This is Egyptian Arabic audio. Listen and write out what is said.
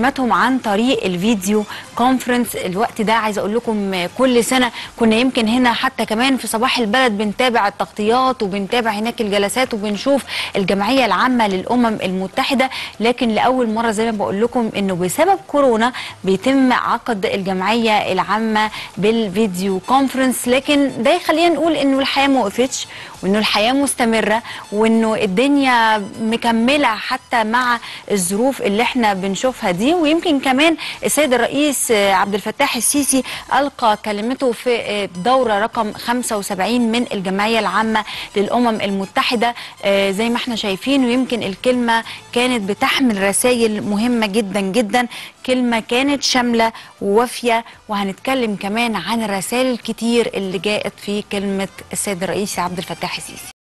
كلماتهم عن طريق الفيديو كونفرنس الوقت ده عايزه اقول لكم كل سنه كنا يمكن هنا حتى كمان في صباح البلد بنتابع التغطيات وبنتابع هناك الجلسات وبنشوف الجمعيه العامه للامم المتحده لكن لاول مره زي ما بقول لكم انه بسبب كورونا بيتم عقد الجمعيه العامه بالفيديو كونفرنس لكن ده يخلينا نقول انه الحياه ما وقفتش وانه الحياه مستمره وانه الدنيا مكمله حتى مع الظروف اللي احنا بنشوفها دي ويمكن كمان السيد الرئيس عبد الفتاح السيسي القى كلمته في دوره رقم 75 من الجمعيه العامه للامم المتحده زي ما احنا شايفين ويمكن الكلمه كانت بتحمل رسائل مهمه جدا جدا كلمه كانت شامله ووافيه وهنتكلم كمان عن الرسائل الكتير اللي جاءت في كلمه السيد الرئيس عبد الفتاح السيسي